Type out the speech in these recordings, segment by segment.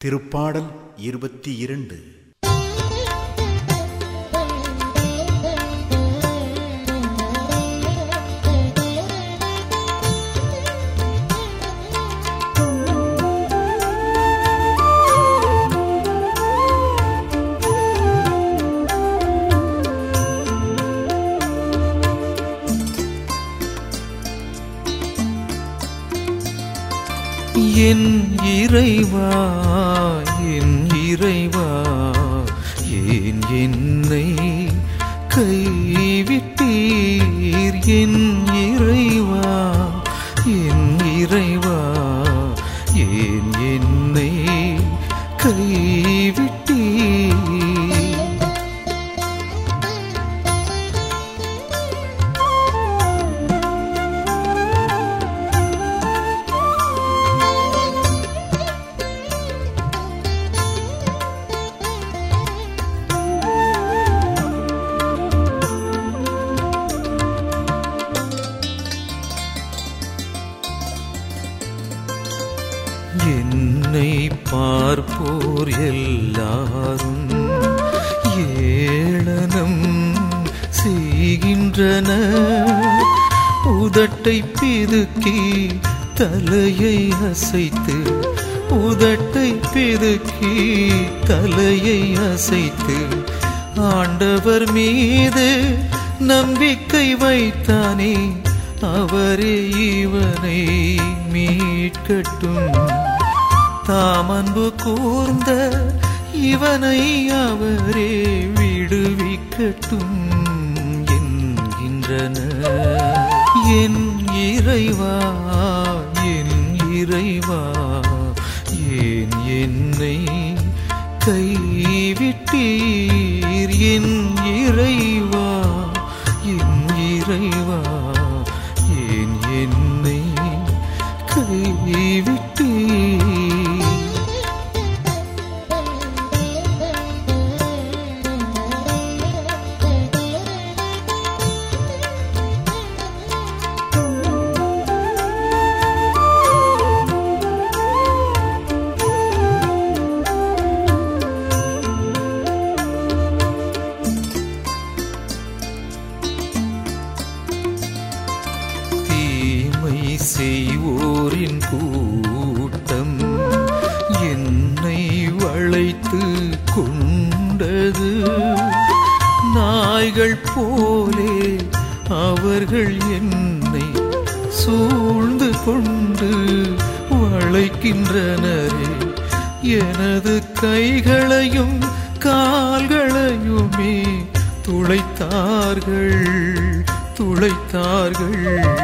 திருப்பாடல் இருபத்தி இரண்டு என் இறைவா என் இறைவா ஏன் என்னை கைவிட்டீர் என் இறைவா என் இறைவா ஏன் என்னை கைவிட்டீர் என்னை பார்ப்போர் எல்லாரும் ஏளனம் செய்கின்றன உதட்டை பிதுக்கி தலையை அசைத்து உதட்டை பிதுக்கி தலையை அசைத்து ஆண்டவர் மீது நம்பிக்கை வைத்தானே அவரே இவனை மீட்கட்டும் தாமன்பு கூர்ந்த இவனை அவரே விடுவிக்கட்டும் என்கின்றன என் இறைவா என் இறைவா ஏன் என்னை கைவிட்டீர் என் இறைவா என் இறைவா ஏன் என்னை கைவிட்டீர் தீமை செய்வோரின் கூட்டம் என்னை வளைத்து கொண்டது நாய்கள் போலே அவர்கள் என்னை சூழ்ந்து கொண்டு வளைக்கின்றனரே எனது கைகளையும் கால்களையுமே துளைத்தார்கள் துளைத்தார்கள்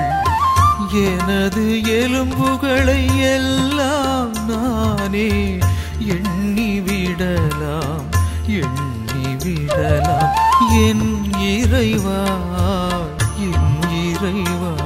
எனது எலும்புகளை எல்லாம் நானே எண்ணி விடலாம் எண்ணி விடலாம் என் இறைவா என் இறைவா